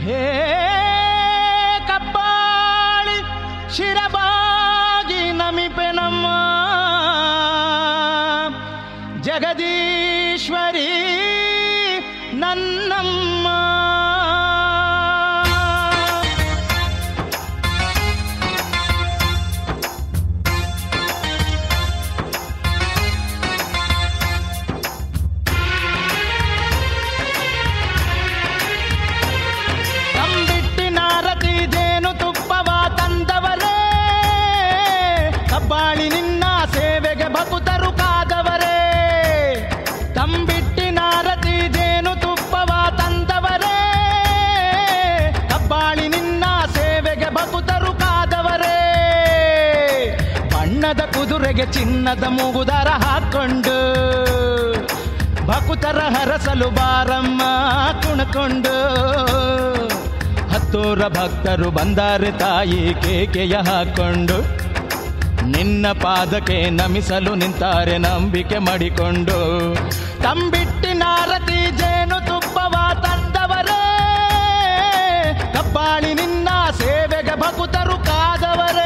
ಹೇ ಕಬ್ಬಾಳಿ ಶಿರಬಾಗಿ ನಮಿಪೆನಮ್ಮ ಜಗದೀಶ್ವರಿ ನನ್ನಮ್ಮ ತಂಬಿಟ್ಟಿನಾರತಿ ಜೇನು ತುಪ್ಪವ ತಂದವರೇ ಕಬ್ಬಾಳಿ ನಿನ್ನ ಸೇವೆಗೆ ಭಕುತರು ಕಾದವರೇ ತಂಬಿಟ್ಟಿನಾರತಿ ಜೇನು ತುಪ್ಪವ ತಂದವರೇ ಕಬ್ಬಾಳಿ ನಿನ್ನ ಸೇವೆಗೆ ಭಕುತರು ಕಾದವರೇ ಬಣ್ಣದ ಕುದುರೆಗೆ ಚಿನ್ನದ ಮೂಗುದರ ಹಾಕೊಂಡು ಭಕುತರ ಹರಸಲು ಬಾರಮ್ಮ ಕುಣಕೊಂಡು ಹತ್ತೂರ ಭಕ್ತರು ಬಂದಾರೆ ತಾಯಿ ಕೇಕೆಯ ಹಾಕೊಂಡು ನಿನ್ನ ಪಾದಕ್ಕೆ ನಮಿಸಲು ನಿಂತಾರೆ ನಂಬಿಕೆ ಮಾಡಿಕೊಂಡು ತಂಬಿಟ್ಟಿನಾರತಿ ಜೇನು ತುಪ್ಪವ ತಂದವರೇ ಕಬ್ಬಾಳಿ ನಿನ್ನ ಸೇವೆಗೆ ಭಕುತರು ಕಾದವರೇ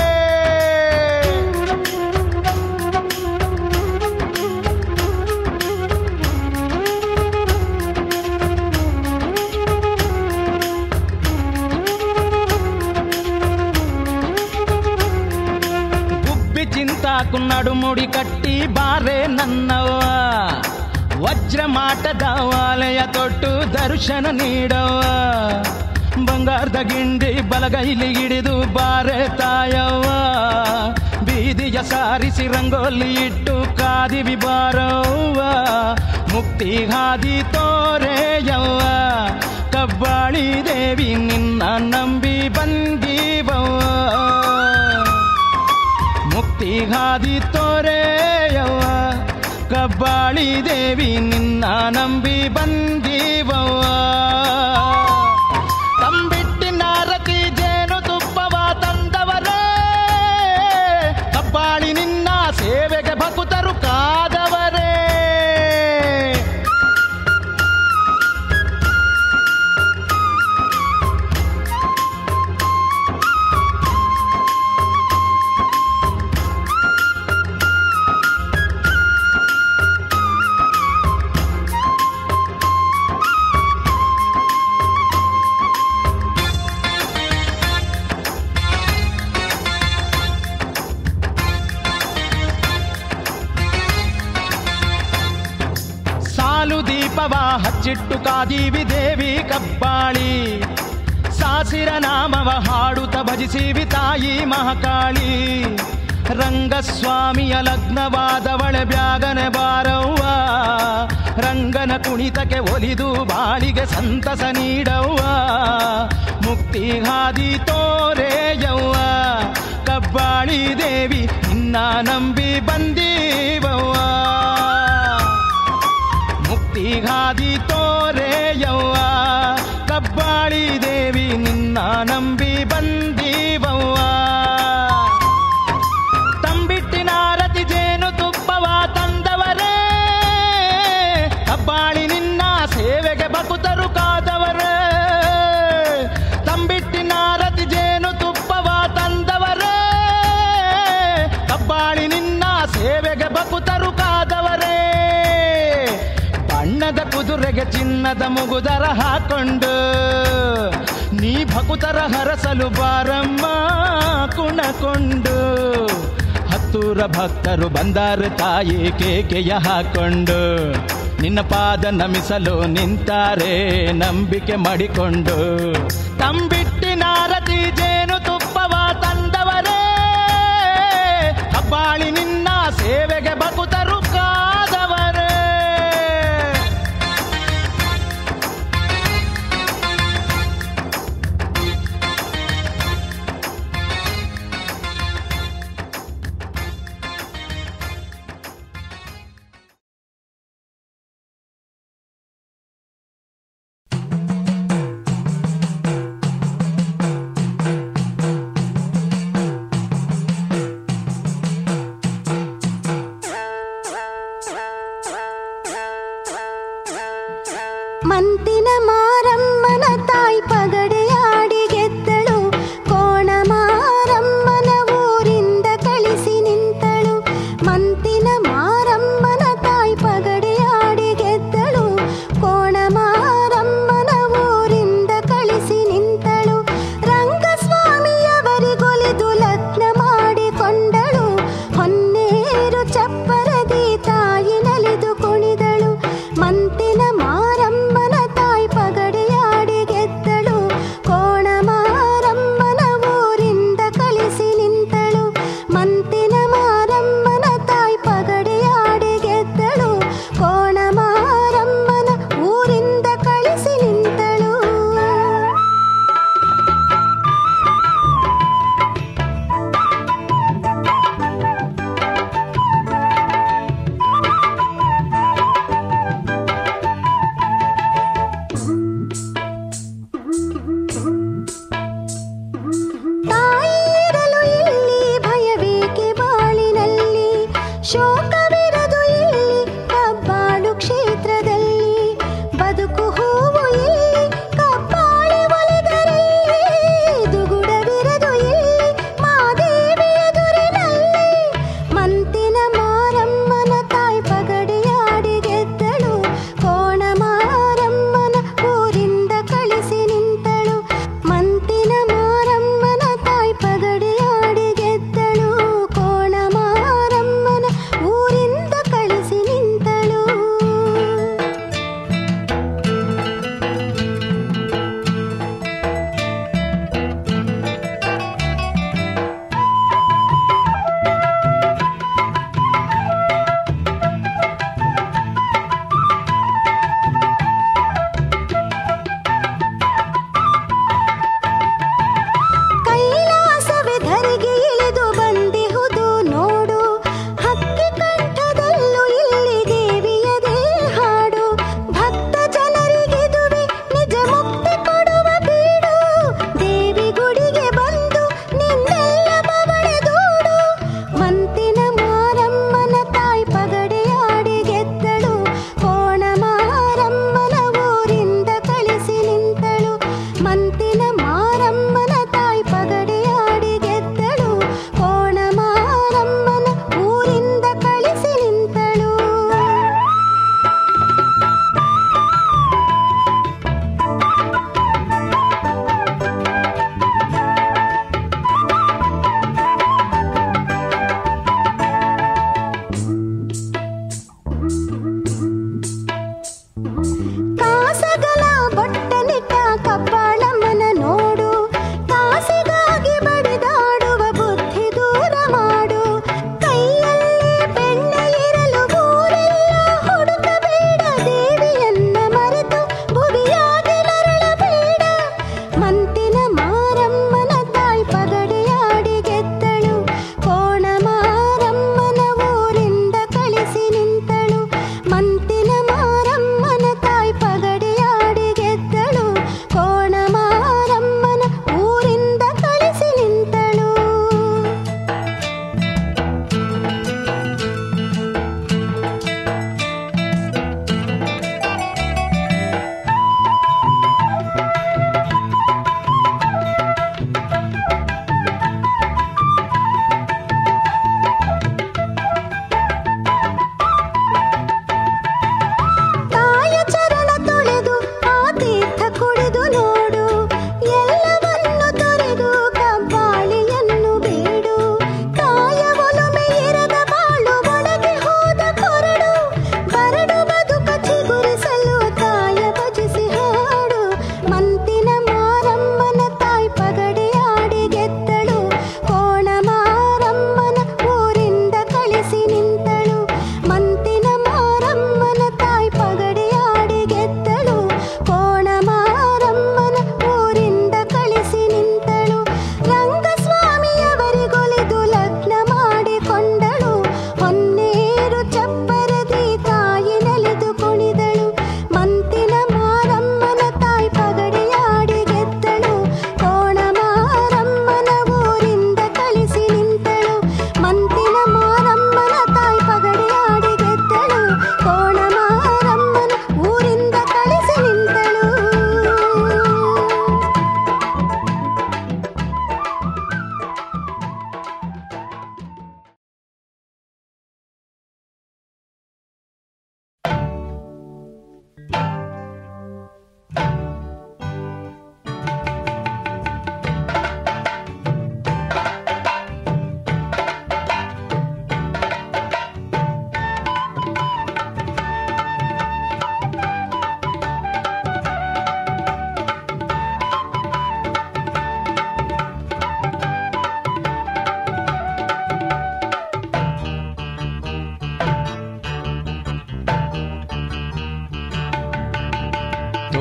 ಗುಬ್ಬಿ ಚಿಂತಾಕು ನಡುಮುಡಿ ಕಟ್ಟಿ ಬಾರೆ ನನ್ನವ್ವ ವಜ್ರ ಮಾಟದ ವಾಲಯ ತೊಟ್ಟು ದರ್ಶನ ನೀಡವ್ವ ಬಂಗಾರದ ಗಿಂಡಿ ಬಲಗೈಲಿ ಹಿಡಿದು ಬಾರೆ ತಾಯವ್ವ ಬೀದಿಯ ಸಾರಿಸಿ ರಂಗೋಲಿ ಇಟ್ಟು ಕಾದಿವಿ ಬಾರವ್ವ ಮುಕ್ತಿ ಹಾದಿ ತೋರೆಯವ್ವ ಕಬ್ಬಾಳಿ ದೇವಿ ನಿನ್ನ ನಂಬಿ ಬಂದೀವವ್ವ ಮುಕ್ತಿ ಹಾದಿ ತೋರೆಯವ್ವ ಕಬ್ಬಾಳಿ ದೇವಿ ನಿನ್ನ ನಂಬಿ ಬಂದೀವವ್ವ ತಂಬಿಟ್ಟಿನಾರತಿ ಜೇನು ತುಪ್ಪವ ತಂದವರೇ ಕಬ್ಬಾಳಿ ನಿನ್ನ ಸೇವೆಗೆ ಭಕುತರು ಕಾದವರೇ ಸಾಲು ದೀಪವ ಹಚ್ಚಿಟ್ಟು ಕಾದೀವಿ ದೇವಿ ಕಬ್ಬಾಳಿ ಸಾಸಿರ ನಾಮವ ಹಾಡುತ್ತ ಭಜಿಸಿವಿ ತಾಯಿ ಮಹಾಕಾಳಿ ರಂಗಸ್ವಾಮಿಯ ಲಗ್ನವಾದವಳೆ ಬ್ಯಾಗನೆ ಬಾರವ್ವ ರಂಗನ ಕುಣಿತಕ್ಕೆ ಒಲಿದು ಬಾಳಿಗೆ ಸಂತಸ ನೀಡವ್ವ ಮುಕ್ತಿ ಹಾದಿ ತೋರೆಯವ್ವ ಕಬ್ಬಾಳಿ ದೇವಿ ನಿನ್ನ ನಂಬಿ ಬಂದೀವವ್ವ ಮುಕ್ತಿ ಹಾದಿ ತೋರೆಯವ್ವ ಕಬ್ಬಾಳಿ ದೇವಿ ನಿನ್ನ ನಂಬಿ ಬಂದೀವವ್ವ ತಂಬಿಟ್ಟಿನಾರತಿ ಜೇನು ತುಪ್ಪವ ತಂದವರೇ ಕಬ್ಬಾಳಿ ನಿನ್ನ ಸೇವೆಗೆ ಭಕುತರು ಕಾದವರೇ ತಂಬಿಟ್ಟಿನಾರತಿ ಜೇನು ತುಪ್ಪವ ತಂದವರೇ ಕಬ್ಬಾಳಿ ನಿನ್ನ ಸೇವೆಗೆ ಭಕುತರು ಕಾದವರೇ ಬಣ್ಣದ ಕುದುರೆಗೆ ಚಿನ್ನದ ಮುಗುದರ ಹಾಕೊಂಡು ನೀ ಭಕುತರ ಹರಸಲು ಬಾರಮ್ಮ ಕುಣಕೊಂಡು ಹತ್ತೂರ ಭಕ್ತರು ಬಂದಾರೆ ತಾಯಿ ಕೇಕೆಯ ಹಾಕೊಂಡು ನಿನ್ನ ಪಾದ ನಮಿಸಲು ನಿಂತಾರೆ ನಂಬಿಕೆ ಮಾಡಿಕೊಂಡು ತಂಬಿಟ್ಟಿನಾರತಿ ಜೇನು ತುಪ್ಪವ ತಂದವರೇ ಕಬ್ಬಾಳಿ ನಿನ್ನ ಸೇವೆಗೆ ಭಕುತರು ಕಾದವರೇ ಮಂತಿನ ಮಾರಮ್ಮನ ತಾಯಿ ಪದ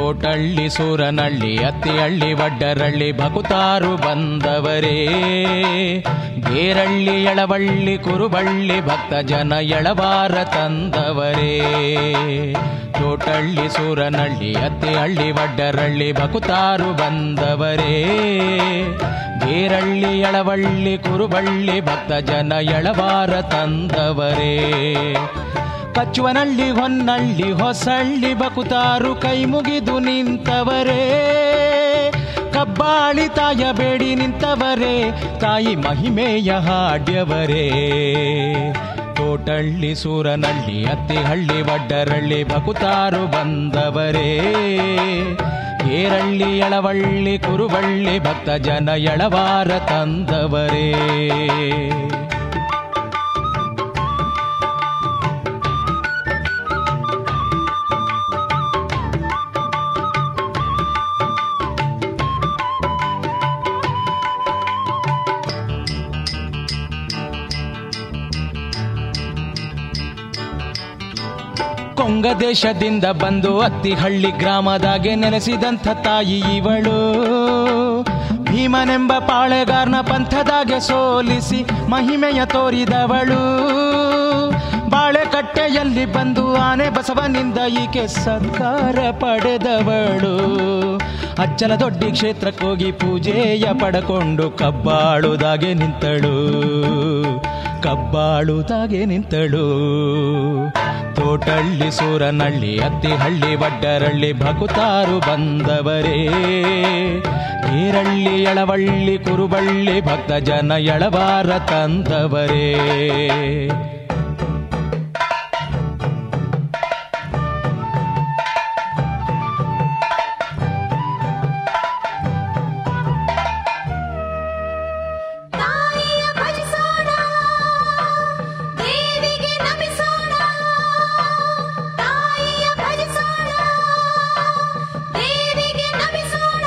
ತೋಟಳ್ಳಿ ಸೂರನಳ್ಳಿ ಅತ್ತಿಹಳ್ಳಿ ವಡ್ಡರಳ್ಳಿ ಭಕುತಾರು ಬಂದವರೇ ಗೇರಳ್ಳಿ ಎಳವಳ್ಳಿ ಕುರುಬಳ್ಳಿ ಭಕ್ತ ಜನ ಎಳವಾರ ತಂದವರೇ ತೋಟಳ್ಳಿ ಸೂರನಳ್ಳಿ ಅತ್ತಿಹಳ್ಳಿ ವಡ್ಡರಳ್ಳಿ ಭಕುತಾರು ಬಂದವರೇ ಗೇರಳ್ಳಿ ಎಳವಳ್ಳಿ ಕುರುಬಳ್ಳಿ ಭಕ್ತ ಜನ ಎಳವಾರ ತಂದವರೇ ಕಚ್ಚುವನಳ್ಳಿ ಹೊನ್ನಳ್ಳಿ ಹೊಸಳ್ಳಿ ಬಕುತಾರು ಕೈ ಮುಗಿದು ನಿಂತವರೇ ಕಬ್ಬಾಳಿ ತಾಯ ಬೇಡಿ ನಿಂತವರೇ ತಾಯಿ ಮಹಿಮೆಯ ಹಾಡ್ಯವರೇ ತೋಟಳ್ಳಿ ಸೂರನಳ್ಳಿ ಅತ್ತಿಹಳ್ಳಿ ವಡ್ಡರಳ್ಳಿ ಬಕುತಾರು ಬಂದವರೇ ಏರಳ್ಳಿ ಎಳವಳ್ಳಿ ಕುರುಬಳ್ಳಿ ಭಕ್ತ ಜನ ಎಳವಾರ ತಂದವರೇ ಕೊಂಗ ದೇಶದಿಂದ ಬಂದು ಅತ್ತಿಹಳ್ಳಿ ಗ್ರಾಮದಾಗೆ ನೆಲೆಸಿದಂಥ ತಾಯಿ ಇವಳು ಭೀಮನೆಂಬ ಪಾಳೆಗಾರನ ಪಂಥದಾಗೆ ಸೋಲಿಸಿ ಮಹಿಮೆಯ ತೋರಿದವಳು ಬಾಳೆಕಟ್ಟೆಯಲ್ಲಿ ಬಂದು ಆನೆ ಬಸವನಿಂದ ಈಕೆ ಸತ್ಕಾರ ಪಡೆದವಳು ಅಚ್ಚಲ ದೊಡ್ಡಿ ಕ್ಷೇತ್ರಕ್ಕೋಗಿ ಪೂಜೆಯ ಪಡಕೊಂಡು ಕಬ್ಬಾಳುದಾಗೆ ನಿಂತಳು ಕಬ್ಬಾಳುದಾಗೆ ನಿಂತಳು ತೋಟಳ್ಳಿ ಸೂರನಳ್ಳಿ ಅತ್ತಿಹಳ್ಳಿ ವಡ್ಡರಳ್ಳಿ ಭಕುತಾರು ಬಂದವರೇ ಈರಳ್ಳಿ ಎಳವಳ್ಳಿ ಕುರುಬಳ್ಳಿ ಭಕ್ತ ಜನ ಎಳವಾರ ತಂದವರೇ ತಾಯಿಯ ಭಜಿಸೋಣ ದೇವಿಗೆ ನಮಿಸೋಣ ತಾಯಿಯ ಭಜಿಸೋಣ ದೇವಿಗೆ ನಮಿಸೋಣ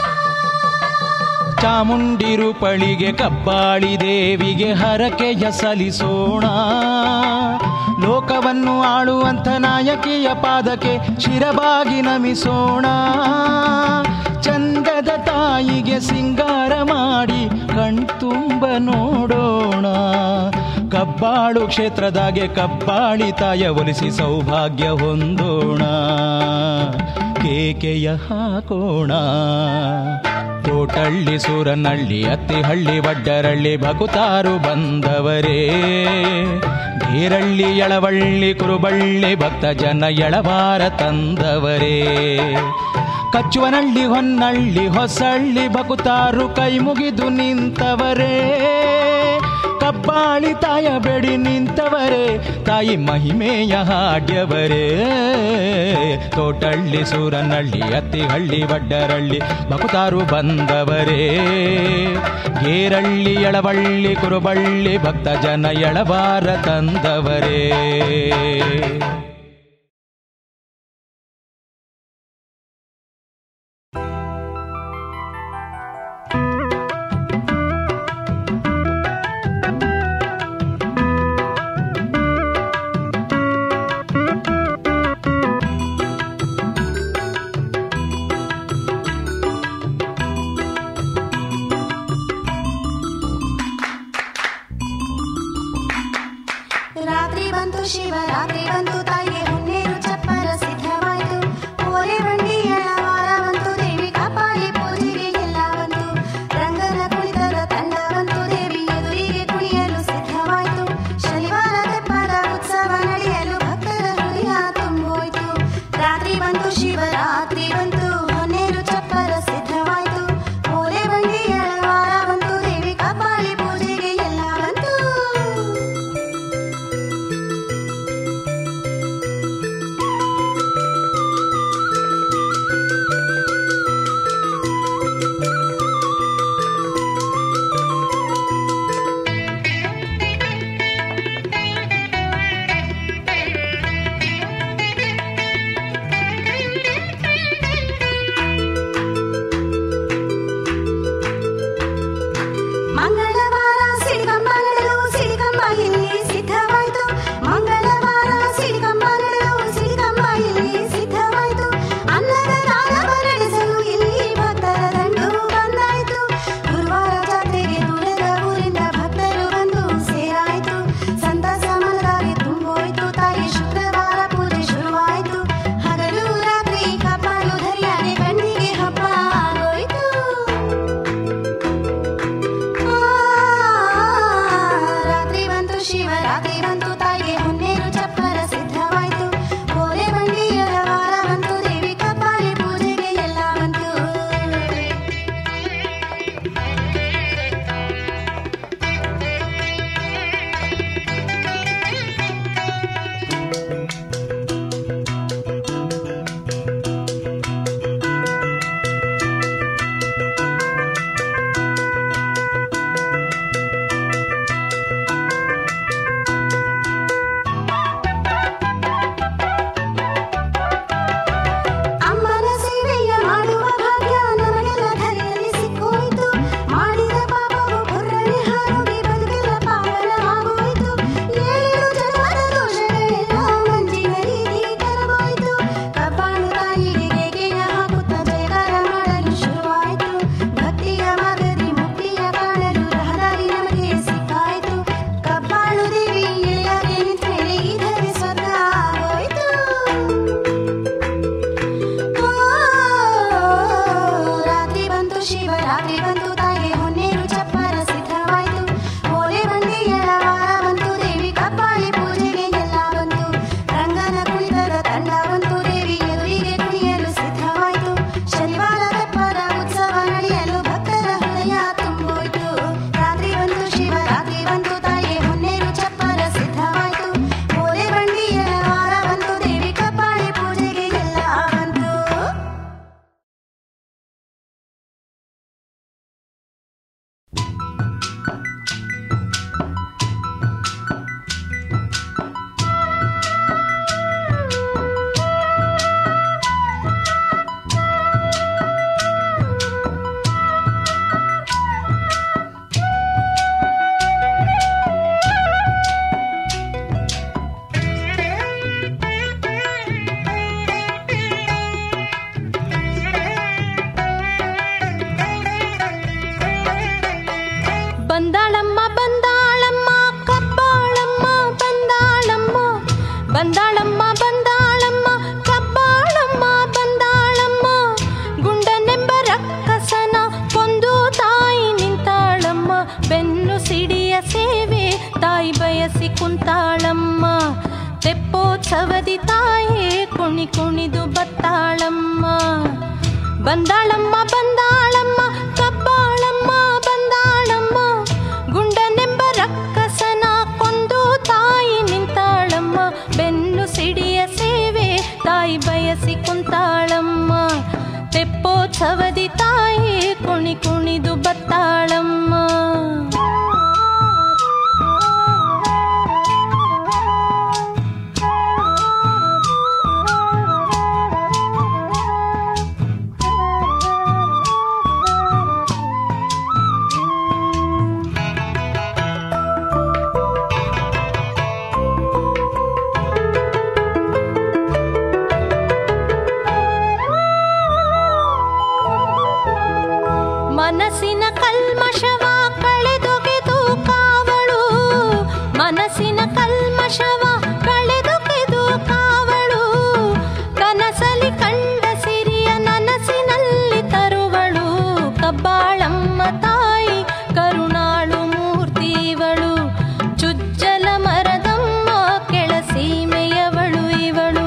ಚಾಮುಂಡಿ ರೂಪಳಿಗೆ ಕಬ್ಬಾಳಿ ದೇವಿಗೆ ಹರಕೆಯ ಸಲಿಸೋಣ ಲೋಕವನ್ನು ಆಳುವಂಥ ನಾಯಕಿಯ ಪಾದಕ್ಕೆ ಶಿರಬಾಗಿ ನಮಿಸೋಣ ಚಂದದ ತಾಯಿಗೆ ಸಿಂಗಾರ ಮಾಡಿ ಕಣ್ತುಂಬ ನೋಡೋಣ ಕಬ್ಬಾಳು ಕ್ಷೇತ್ರದಾಗೆ ಕಬ್ಬಾಳಿ ತಾಯ ಒಲಿಸಿ ಸೌಭಾಗ್ಯ ಹೊಂದೋಣ ಕೇಕೆಯ ಹಾಕೋಣ ತೋಟಳ್ಳಿ ಸೂರನಳ್ಳಿ ಅತ್ತಿಹಳ್ಳಿ ವಡ್ಡರಳ್ಳಿ ಭಕುತಾರು ಬಂದವರೇ ಗೀರಳ್ಳಿ ಎಳವಳ್ಳಿ ಕುರುಬಳ್ಳಿ ಭಕ್ತ ಜನ ಎಳವಾರ ತಂದವರೇ ಕಚ್ಚುವನಳ್ಳಿ ಹೊನ್ನಳ್ಳಿ ಹೊಸಳ್ಳಿ ಬಕುತಾರು ಕೈ ಮುಗಿದು ನಿಂತವರೇ ಕಬ್ಬಾಳಿ ತಾಯ ಬೆಡಿ ನಿಂತವರೇ ತಾಯಿ ಮಹಿಮೆಯ ಹಾಡ್ಯವರೇ ತೋಟಳ್ಳಿ ಸೂರನಳ್ಳಿ ಅತ್ತಿಹಳ್ಳಿ ವಡ್ಡರಳ್ಳಿ ಬಕುತಾರು ಬಂದವರೇ ಗೇರಳ್ಳಿ ಎಳವಳ್ಳಿ ಕುರುಬಳ್ಳಿ ಭಕ್ತ ಜನ ಎಳವಾರ ತಂದವರೇ ರಾತ್ರಿ ಬಂತು ಶಿವರಾತ್ರಿ ಬಂತು ತಾಯಿ ಬಂದಾಳಮ್ಮ ಬಂದಾಳಮ್ಮ ಕಬ್ಬಾಳಮ್ಮ ಬಂದಾಳಮ್ಮ ಗುಂಡನೆಂಬ ರಕ್ಕಸನ ಕೊಂದು ತಾಯಿ ನಿಂತಾಳಮ್ಮ ಬೆನ್ನು ಸಿಡಿಯ ಸೇವೆ ತಾಯಿ ಬಯಸಿ ಕುಂತಾಳಮ್ಮ ತೆಪ್ಪೋತ್ಸವದಿ ತಾಯಿ ಕುಣಿ ಕುಣಿದು ಬತ್ತಾಳಮ್ಮ ಮನಸ್ಸಿನ ಕಲ್ಮಶವ ಕಳೆದೊಗೆದು ಕಾವಳು ಮನಸ್ಸಿನ ಕಲ್ಮಶವ ಕಳೆದೊಗೆದು ಕಾವಳು ಕನಸಲಿ ಕಂಡ ಸಿರಿಯ ನನಸಿನಲ್ಲಿ ತರುವಳು ಕಬ್ಬಾಳಮ್ಮ ತಾಯಿ ಕರುಣಾಳು ಮೂರ್ತಿವಳು ಚುಜ್ಜಲ ಮರದಮ್ಮ ಕೆಳಸೀಮೆಯವಳು ಇವಳು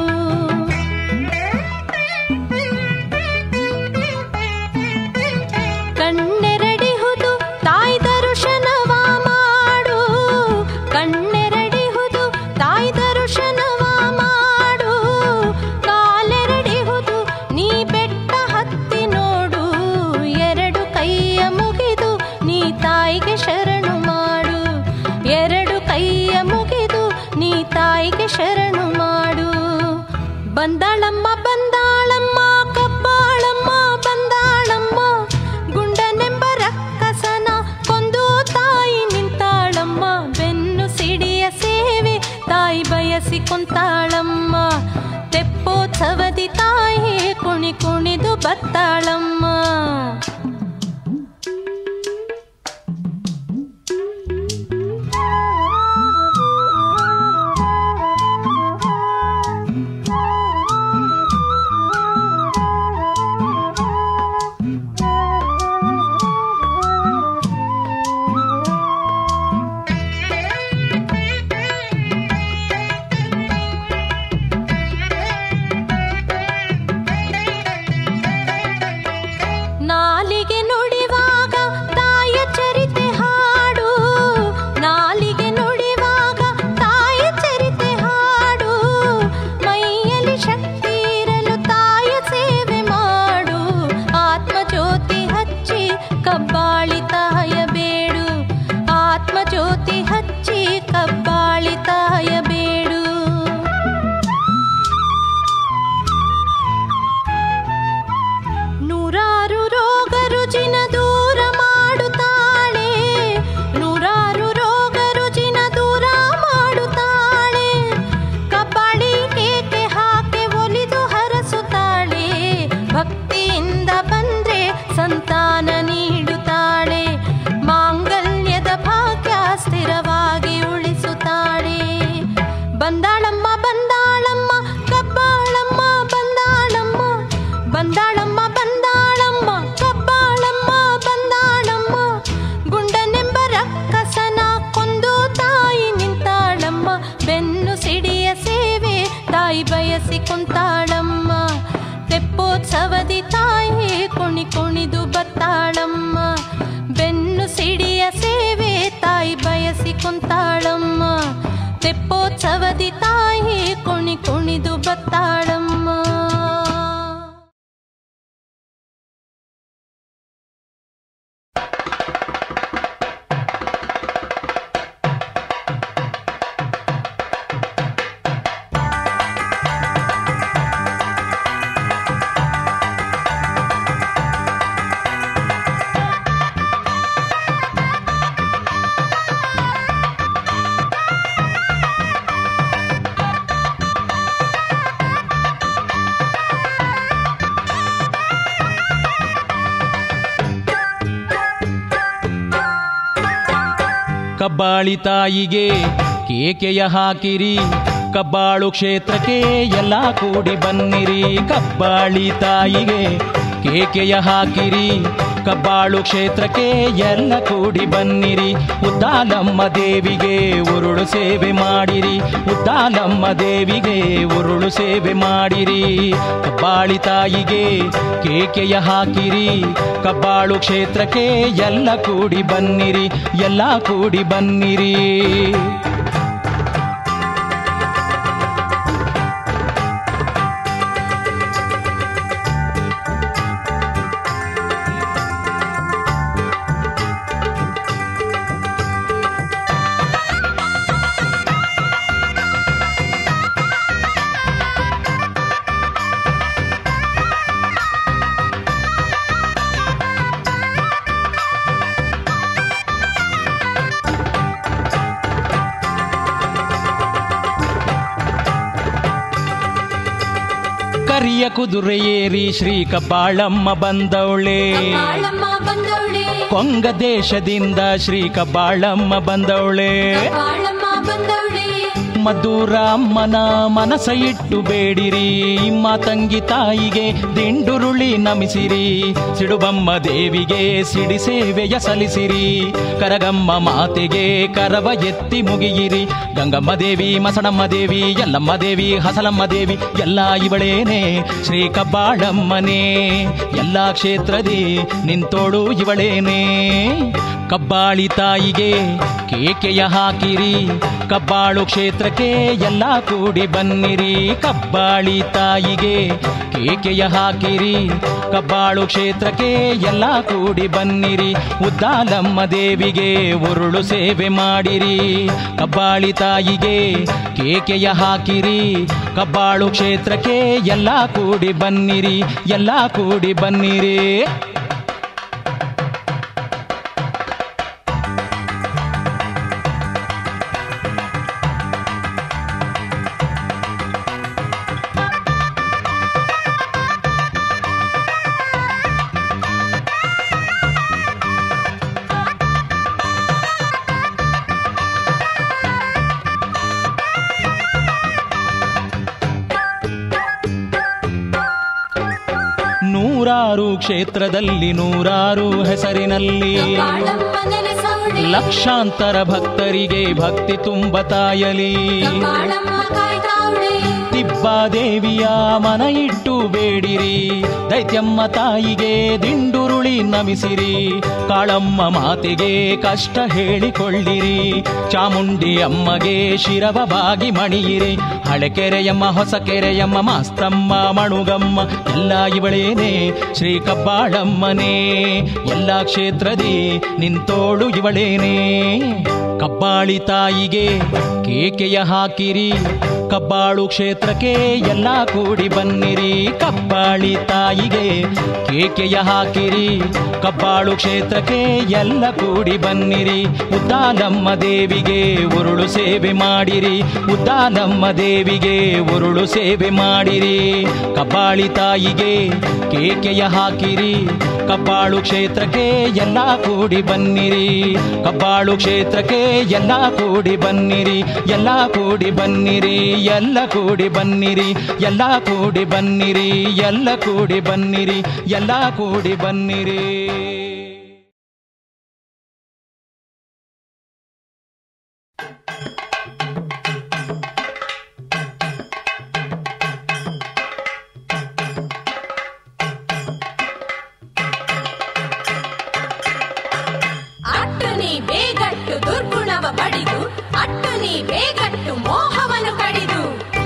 ಕಣ್ಣೆರಡಿಹುದು ತಾಯಿ ದರ್ಶನವ ಮಾಡು ಕಣ್ಣೆರಡಿಹುದು ತಾಯಿ ದರ್ಶನವ ಮಾಡು ಕಾಲೆರಡಿಹುದು ನೀ ಬೆಟ್ಟ ಹತ್ತಿ ನೋಡು ಎರಡು ಕೈಯ ಮುಗಿದು ನೀ ತಾಯಿಗೆ ಶರಣು ಮಾಡು ಎರಡು ಕೈಯ ಮುಗಿದು ನೀ ತಾಯಿಗೆ ಶರಣು ಮಾಡು ಬಂದಾಳಮ್ಮ ಬಂದಾಳಮ್ಮ ಕಬ್ಬಾಳಮ್ಮ ಬಂದಾಳಮ್ಮ ಗುಂಡನೆಂಬ ರಕ್ಕಸನ ಕೊಂದು ತಾಯಿ ನಿಂತಾಳಮ್ಮ ಬೆನ್ನು ಸಿಡಿಯ ಸೇವೆ ತಾಯಿ ಬಯಸಿ ಕುಂತಾಳಮ್ಮ ತೆಪ್ಪೋತ್ಸವದಿ ತಾಯಿ ಕುಣಿ ಕುಣಿದು ಬತ್ತಾಳಮ್ಮ ನಾಲಿಗೆ ನುಡಿವಾಗ ತಾಯ ಚರಿತೆ ಹಾಡು ನಾಲಿಗೆ ನುಡಿವಾಗ ತಾಯ ಚರಿತೆ ಹಾಡು ಮೈಯಲ್ಲಿ ಶಕ್ತಿ ಇರಲು ತಾಯ ಸೇವೆ ಮಾಡು ಆತ್ಮಜ್ಯೋತಿ ಹಚ್ಚಿ ಕಬ್ಬಾಳಿ ತಾಯ ಬೇಡು ಆತ್ಮಜ್ಯೋತಿ ಹಚ್ಚಿ ಕಬ್ಬಾಳಿ ತಾಯ ಬೇಡು ನೂರಾರು ರೋಗ ರುಜಿನ ದೂರ ಮಾಡುತ್ತಾಳೆ ನೂರಾರು ರೋಗ ರುಜಿನ ದೂರ ಮಾಡುತ್ತಾಳೆ ಕಬ್ಬಾಳಿ ಕೇಕೆ ಹಾಕಿ ಒಲಿದು ಹರಸುತ್ತಾಳೆ ಭಕ್ತಿಯಿಂದ ಬಂದ್ರೆ ಸಂತಾನ ನೀಡುತ್ತಾಳೆ ಮಾಂಗಲ್ಯದ ಭಾಗ್ಯ ಸ್ಥಿರವಾಗಿ ಉಳಿಸುತ್ತಾಳೆ ಬಂದಾಳಮ್ಮ ಬಂದಾಳಮ್ಮ ಕಬ್ಬಾಳಮ್ಮ ಬಂದಾಳಮ್ಮ ಬಂದಾಳಮ್ಮ ಬಂದಾಳಮ್ಮ ಕಬ್ಬಾಳಮ್ಮ ಬಂದಾಳಮ್ಮ ಗುಂಡನೆಂಬ ರಕ್ಕಸನ ಕೊಂದು ತಾಯಿ ನಿಂತಾಳಮ್ಮ ಬೆನ್ನು ಸಿಡಿಯ ಸೇವೆ ತಾಯಿ ಬಯಸಿ ಕುಂತಾಳಮ್ಮ ತೆಪ್ಪೋತ್ಸವದಿ ತಾಯಿ ಕುಣಿ ಕುಣಿದು ಬತ್ತಾಳಮ್ಮ ಬೆನ್ನು ಸಿಡಿಯ ಸೇವೆ ತಾಯಿ ಬಯಸಿ ಕುಂತಾಳಮ್ಮ ತೆಪ್ಪೋತ್ಸವದಿ ತಾಯಿ ಕುಣಿ ಕುಣಿದು ಬತ್ತಾಳಮ್ಮ ಕಬ್ಬಾಳಿ ತಾಯಿಗೆ ಕೇಕೆಯ ಹಾಕಿರಿ ಕಬ್ಬಾಳು ಕ್ಷೇತ್ರಕ್ಕೆ ಎಲ್ಲ ಕೂಡಿ ಬನ್ನಿರಿ ಕಬ್ಬಾಳಿ ತಾಯಿಗೆ ಕೇಕೆಯ ಹಾಕಿರಿ ಕಬ್ಬಾಳು ಕ್ಷೇತ್ರಕ್ಕೆ ಎಲ್ಲ ಕೂಡಿ ಬನ್ನಿರಿ ಉದ್ದಾಲಮ್ಮ ದೇವಿಗೆ ಉರುಳು ಸೇವೆ ಮಾಡಿರಿ ಉದ್ದಾಲಮ್ಮ ದೇವಿಗೆ ಉರುಳು ಸೇವೆ ಮಾಡಿರಿ ಕಬ್ಬಾಳಿ ತಾಯಿಗೆ ಕೇಕೆಯ ಹಾಕಿರಿ ಕಬ್ಬಾಳು ಕ್ಷೇತ್ರಕ್ಕೆ ಎಲ್ಲ ಕೂಡಿ ಬನ್ನಿರಿ ಎಲ್ಲ ಕೂಡಿ ಬನ್ನಿರಿ ಕರಿಯ ಕುದುರೆ ಏರಿ ಶ್ರೀ ಕಬ್ಬಾಳಮ್ಮ ಬಂದವಳೆ ಕಬ್ಬಾಳಮ್ಮ ಬಂದವಳೆ ಕೊಂಗ ದೇಶದಿಂದ ಶ್ರೀ ಕಬ್ಬಾಳಮ್ಮ ಬಂದವಳೆ ಕಬ್ಬಾಳಮ್ಮ ಬಂದವಳೆ ಮಧುರಮ್ಮನ ಮನಸ ಇಟ್ಟು ಬೇಡಿರಿ ಮಾತಂಗಿ ತಾಯಿಗೆ ದಿಂಡುರುಳಿ ನಮಿಸಿರಿ ಸಿಡುಬಮ್ಮ ದೇವಿಗೆ ಸಿಡಿ ಸೇವೆಯ ಸಲ್ಲಿಸಿರಿ ಕರಗಮ್ಮ ಮಾತೆಗೆ ಕರವ ಎತ್ತಿ ಮುಗಿಯಿರಿ ಗಂಗಮ್ಮ ದೇವಿ ಮಸಣಮ್ಮ ದೇವಿ ಎಲ್ಲಮ್ಮ ದೇವಿ ಹಸಲಮ್ಮ ದೇವಿ ಎಲ್ಲ ಇವಳೇನೆ ಶ್ರೀ ಕಬ್ಬಾಳಮ್ಮನೇ ಎಲ್ಲ ಕ್ಷೇತ್ರದಿ ನಿಂತೋಳು ಇವಳೇನೆ ಕಬ್ಬಾಳಿ ತಾಯಿಗೆ ಕೇಕೆಯ ಹಾಕಿರಿ ಕಬ್ಬಾಳು ಕ್ಷೇತ್ರಕ್ಕೆ ಎಲ್ಲ ಕೂಡಿ ಬನ್ನಿರಿ ಕಬ್ಬಾಳಿ ತಾಯಿಗೆ ಕೇಕೆಯ ಹಾಕಿರಿ ಕಬ್ಬಾಳು ಕ್ಷೇತ್ರಕ್ಕೆ ಎಲ್ಲ ಕೂಡಿ ಬನ್ನಿರಿ ಉದ್ದಾಲಮ್ಮ ದೇವಿಗೆ ಉರುಳು ಸೇವೆ ಮಾಡಿರಿ ಕಬ್ಬಾಳಿ ತಾಯಿಗೆ ಕೇಕೆಯ ಹಾಕಿರಿ ಕಬ್ಬಾಳು ಕ್ಷೇತ್ರಕ್ಕೆ ಎಲ್ಲ ಕೂಡಿ ಬನ್ನಿರಿ ಎಲ್ಲ ಕೂಡಿ ಬನ್ನಿರಿ ನೂರಾರು ಕ್ಷೇತ್ರದಲ್ಲಿ ನೂರಾರು ಹೆಸರಿನಲ್ಲಿ ಕಬ್ಬಾಳಮ್ಮ ನೆಲೆಸವಳೆ ಲಕ್ಷಾಂತರ ಭಕ್ತರಿಗೆ ಭಕ್ತಿ ತುಂಬ ತಾಯಲಿ ಕಬ್ಬಾಳಮ್ಮ ಕಾಯ್ತಾವಳೆ ತಿಬ್ಬಾದೇವಿಯ ಮನ ಇಟ್ಟು ಬೇಡಿರಿ ದೈತ್ಯಮ್ಮ ತಾಯಿಗೆ ದಿಂಡುರುಳಿ ನಮಿಸಿರಿ ಕಾಳಮ್ಮ ಮಾತೆಗೆ ಕಷ್ಟ ಹೇಳಿಕೊಳ್ಳಿರಿ ಚಾಮುಂಡಿ ಅಮ್ಮಗೆ ಶಿರವ ಬಾಗಿ ಮಣಿಯಿರಿ ಹಳೆ ಕೆರೆಯಮ್ಮ ಹೊಸ ಕೆರೆಯಮ್ಮ ಮಾಸ್ತಮ್ಮ ಮಣುಗಮ್ಮ ಎಲ್ಲ ಇವಳೇನೆ ಶ್ರೀ ಕಬ್ಬಾಳಮ್ಮನೇ ಎಲ್ಲ ಕ್ಷೇತ್ರದಿ ನಿಂತೋಳು ಇವಳೇನೆ ಕಬ್ಬಾಳಿ ತಾಯಿಗೆ ಕೇಕೆಯ ಹಾಕಿರಿ ಕಬ್ಬಾಳು ಕ್ಷೇತ್ರಕ್ಕೆ ಎಲ್ಲ ಕೂಡಿ ಬನ್ನಿರಿ ಕಬ್ಬಾಳಿ ತಾಯಿಗೆ ಕೇಕೆಯ ಹಾಕಿರಿ ಕಬ್ಬಾಳು ಕ್ಷೇತ್ರಕ್ಕೆ ಎಲ್ಲ ಕೂಡಿ ಬನ್ನಿರಿ ಉದ್ದಾಲಮ್ಮ ದೇವಿಗೆ ಉರುಳು ಸೇವೆ ಮಾಡಿರಿ ಉದ್ದಾಲಮ್ಮ ದೇವಿಗೆ ಉರುಳು ಸೇವೆ ಮಾಡಿರಿ ಕಬ್ಬಾಳಿ ತಾಯಿಗೆ ಕೇಕೆಯ ಹಾಕಿರಿ ಕಬ್ಬಾಳು ಕ್ಷೇತ್ರಕ್ಕೆ ಎಲ್ಲ ಕೂಡಿ ಬನ್ನಿರಿ ಕಬ್ಬಾಳು ಕ್ಷೇತ್ರಕ್ಕೆ ಎಲ್ಲ ಕೂಡಿ ಬನ್ನಿರಿ ಎಲ್ಲ ಕೂಡಿ ಬನ್ನಿರಿ ಎಲ್ಲ ಕೂಡಿ ಬನ್ನಿರಿ ಎಲ್ಲ ಕೂಡಿ ಬನ್ನಿರಿ ಎಲ್ಲ ಕೂಡಿ ಬನ್ನಿರಿ ಎಲ್ಲ ಕೂಡಿ ಬನ್ನಿರಿ ಅಟ್ಟು ನೀ ಬೇಗಟ್ಟು ದುರ್ಗುಣವ ಬಡಿದು ಅಟ್ಟು ನೀ ಬೇಗಟ್ಟು ಮೋಹವನ್ನು ಕಡಿದು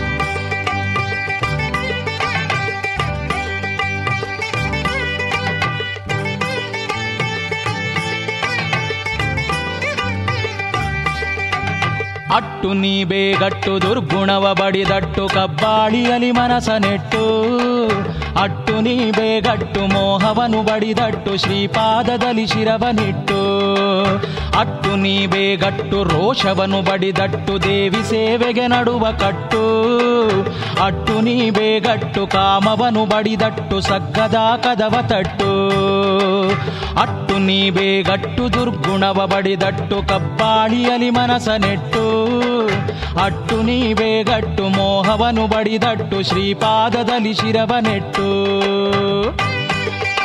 ಅಟ್ಟು ನೀ ಬೇಗಟ್ಟು ದುರ್ಗುಣವ ಬಡಿದಟ್ಟು ಕಬ್ಬಾಳಿಯಲಿ ಮನಸ ನೆಟ್ಟು ಅಟ್ಟು ನೀ ಬೇಗಟ್ಟು ಮೋಹವನು ಬಡಿದಟ್ಟು ಶ್ರೀಪಾದದಲ್ಲಿ ಶಿರವನಿಟ್ಟು ಅಟ್ಟು ನೀ ಬೇಗಟ್ಟು ರೋಷವನು ಬಡಿದಟ್ಟು ದೇವಿ ಸೇವೆಗೆ ನಡುವ ಕಟ್ಟು ಅಟ್ಟು ನೀ ಬೇಗಟ್ಟು ಕಾಮವನು ಬಡಿದಟ್ಟು ಸಗ್ಗದ ಕದವ ತಟ್ಟು ಅಟ್ಟು ನೀ ಬೇಗಟ್ಟು ದುರ್ಗುಣವ ಬಡಿದಟ್ಟು ಕಬ್ಬಾಳಿಯಲಿ ಮನಸ ನೆಟ್ಟು ಅಟ್ಟು ನೀ ಬೇಗಟ್ಟು ಮೋಹವನು ಬಡಿದಟ್ಟು ಶ್ರೀಪಾದದಲ್ಲಿ ಶಿರವ ನೆಟ್ಟು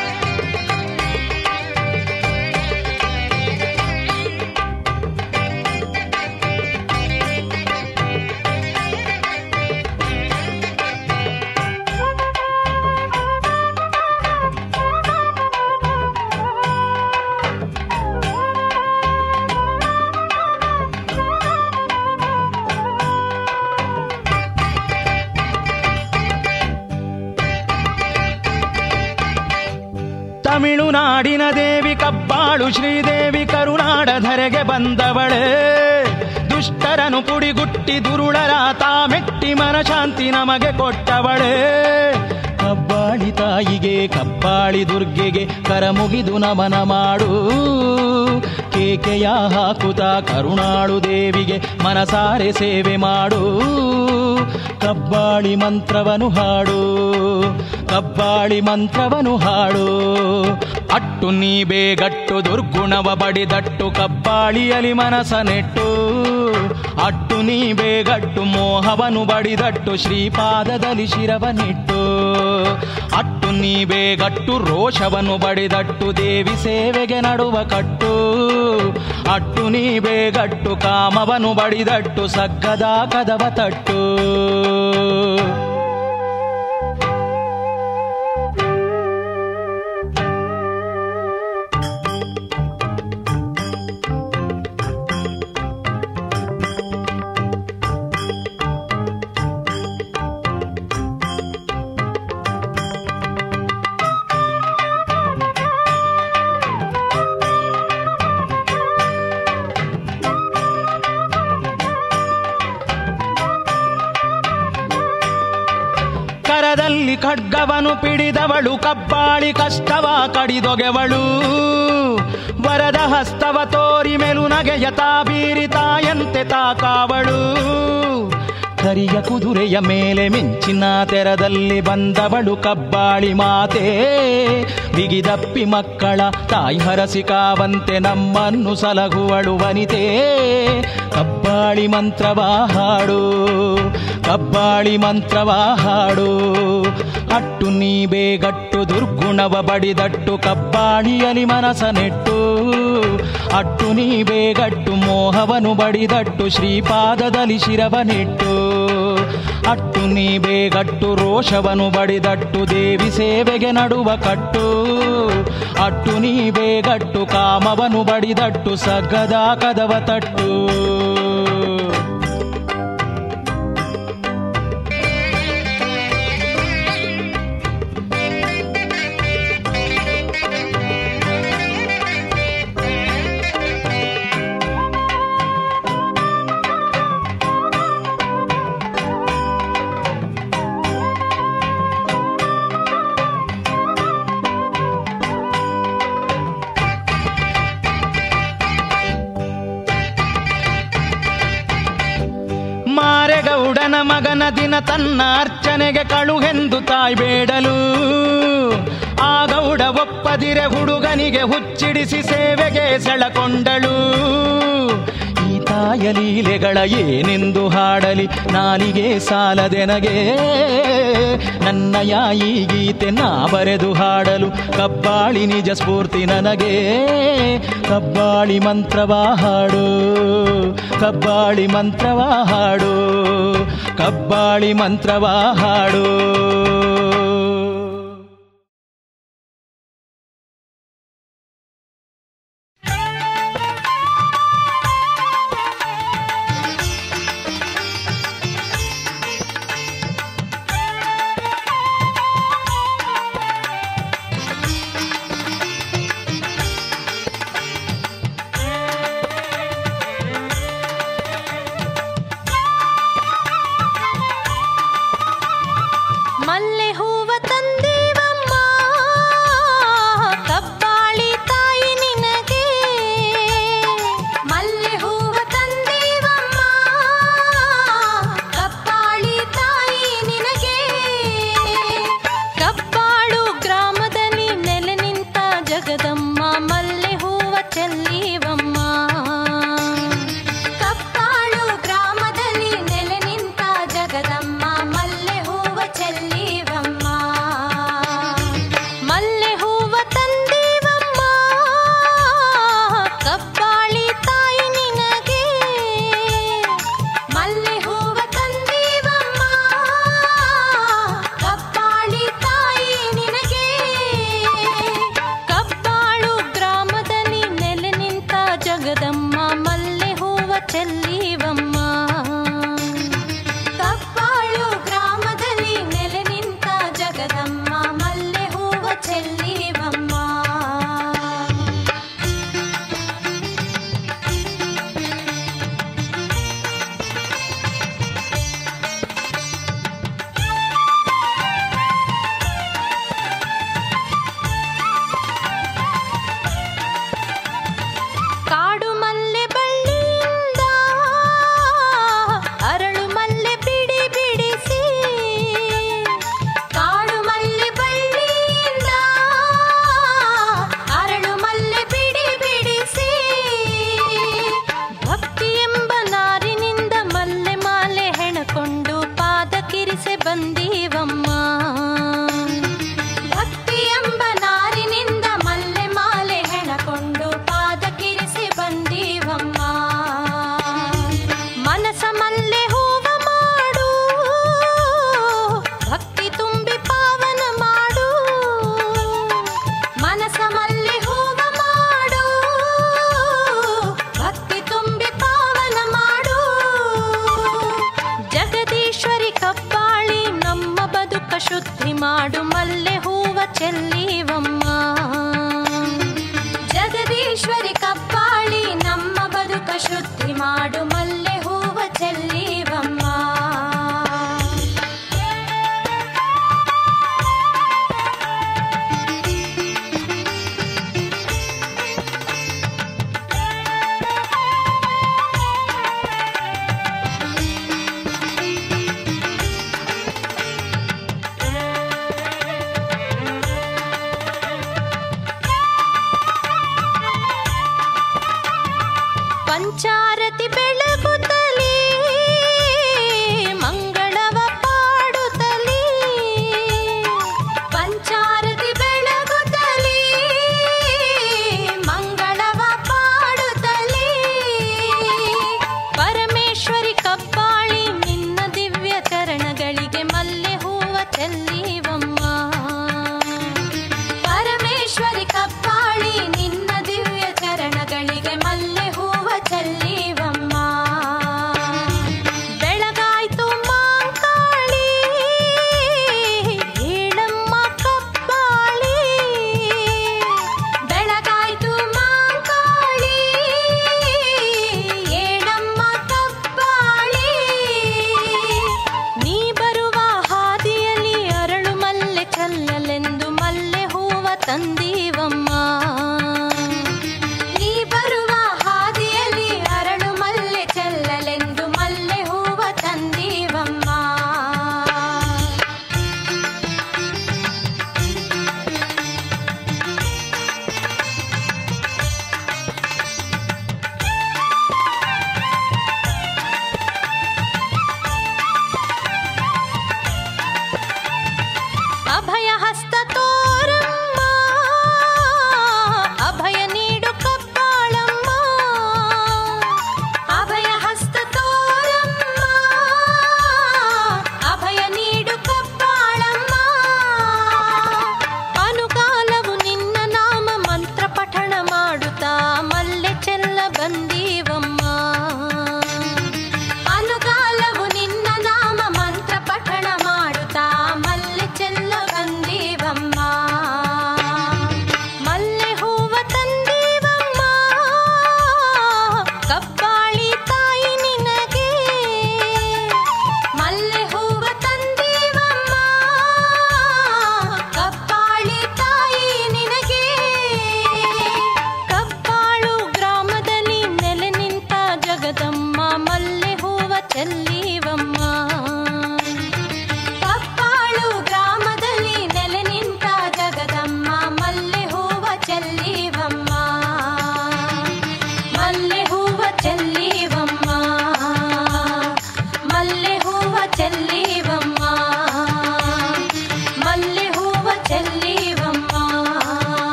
ತಮಿಳುನಾಡಿನ ದೇವಿ ಕಬ್ಬಾಳು ಶ್ರೀದೇವಿ ಕರುನಾಡ ಧರೆಗೆ ಬಂದವಳೇ ದುಷ್ಟರನು ಪುಡಿಗುಟ್ಟಿ ದುರುಳರ ತಾಮೆಟ್ಟಿ ಮನಶಾಂತಿ ನಮಗೆ ಕೊಟ್ಟವಳೇ ಕಬ್ಬಾಳಿ ತಾಯಿಗೆ ಕಬ್ಬಾಳಿ ದುರ್ಗೆಗೆ ಕರ ಮುಗಿದು ನಮನ ಮಾಡು ಕೇಕೆಯ ಹಾಕುತ್ತಾ ಕರುಣಾಳು ದೇವಿಗೆ ಮನಸಾರೆ ಸೇವೆ ಮಾಡು ಕಬ್ಬಾಳಿ ಮಂತ್ರವನು ಹಾಡು ಕಬ್ಬಾಳಿ ಮಂತ್ರವನು ಹಾಡು ಅಟ್ಟು ನೀ ಬೇಗಟ್ಟು ದುರ್ಗುಣವ ಬಡಿದಟ್ಟು ಕಬ್ಬಾಳಿಯಲಿ ಮನಸ ನೆಟ್ಟು ಅಟ್ಟು ನೀ ಬೇಗಟ್ಟು ಮೋಹವನು ಬಡಿದಟ್ಟು ಶ್ರೀಪಾದದಲ್ಲಿ ಶಿರವನಿಟ್ಟು ಅಟ್ಟು ನೀ ಬೇಗಟ್ಟು ರೋಷವನ್ನು ಬಡಿದಟ್ಟು ದೇವಿ ಸೇವೆಗೆ ನಡುವ ಕಟ್ಟು ಅಟ್ಟು ನೀ ಬೇಗಟ್ಟು ಕಾಮವನು ಬಡಿದಟ್ಟು ಸಗ್ಗದ ಕದವ ತಟ್ಟು ಕರದಲ್ಲಿ ಖಡ್ಗವನು ಪಿಡಿದವಳು ಕಬ್ಬಾಳಿ ಕಷ್ಟವ ಕಡಿದೊಗೆವಳು ವರದ ಹಸ್ತವ ತೋರಿ ಮೆಲು ನಗೆಯ ತಾಬೀರಿ ತಾಯಂತೆ ತಾಕಾವಳು ಕರಿಯ ಕುದುರೆಯ ಮೇಲೆ ಮಿಂಚಿನ ತೆರದಲ್ಲಿ ಬಂದವಳು ಕಬ್ಬಾಳಿ ಮಾತೆ ಬಿಗಿದಪ್ಪಿ ಮಕ್ಕಳ ತಾಯಿ ಹರಸಿ ಕಾವಂತೆ ನಮ್ಮನ್ನು ಸಲಹುವಳು ವನಿತೆ ಕಬ್ಬಾಳಿ ಮಂತ್ರವ ಹಾಡು ಕಬ್ಬಾಳಿ ಮಂತ್ರವ ಹಾಡು ಅಟ್ಟು ನೀ ಬೇಗಟ್ಟು ದುರ್ಗುಣವ ಬಡಿದಟ್ಟು ಕಬ್ಬಾಳಿಯಲಿ ಮನಸ ನೆಟ್ಟು ಅಟ್ಟು ನೀ ಬೇಗಟ್ಟು ಮೋಹವನು ಬಡಿದಟ್ಟು ಶ್ರೀಪಾದದಲ್ಲಿ ಶಿರವನಿಟ್ಟು ಅಟ್ಟು ನೀ ಬೇಗಟ್ಟು ರೋಷವನು ಬಡಿದಟ್ಟು ದೇವಿ ಸೇವೆಗೆ ನಡುವ ಕಟ್ಟು ಅಟ್ಟು ನೀ ಬೇಗಟ್ಟು ಕಾಮವನು ಬಡಿದಟ್ಟು ಸಗ್ಗದ ಕದವ ತಟ್ಟು ಮಾರೆಗೌಡನ ಮಗನ ದಿನ ತನ್ನ ಅರ್ಚನೆಗೆ ಕಳುಗೆಂದು ತಾಯ್ ಬೇಡಲು ಆ ಗೌಡ ಒಪ್ಪದಿರೆ ಹುಡುಗನಿಗೆ ಹುಚ್ಚಿಡಿಸಿ ಸೇವೆಗೆ ಸೆಳಕೊಂಡಳು ಈ ತಾಯ ಲೀಲೆಗಳ ಏನೆಂದು ಹಾಡಲಿ ನಾಲಿಗೆ ಸಾಲದೆನಗೆ ನನ್ನಯ ಈ ಗೀತೆ ನಾ ಬರೆದು ಹಾಡಲು ಕಬ್ಬಾಳಿ ನಿಜ ಸ್ಫೂರ್ತಿ ನನಗೆ ಕಬ್ಬಾಳಿ ಮಂತ್ರವ ಹಾಡು ಕಬ್ಬಾಳಿ ಮಂತ್ರವ ಹಾಡು ಕಬ್ಬಾಳಿ ಮಂತ್ರವ ಹಾಡು ಮಲ್ಲೆ ಹೂ ಚಾಮುಂಡೇಶ್ವರಿ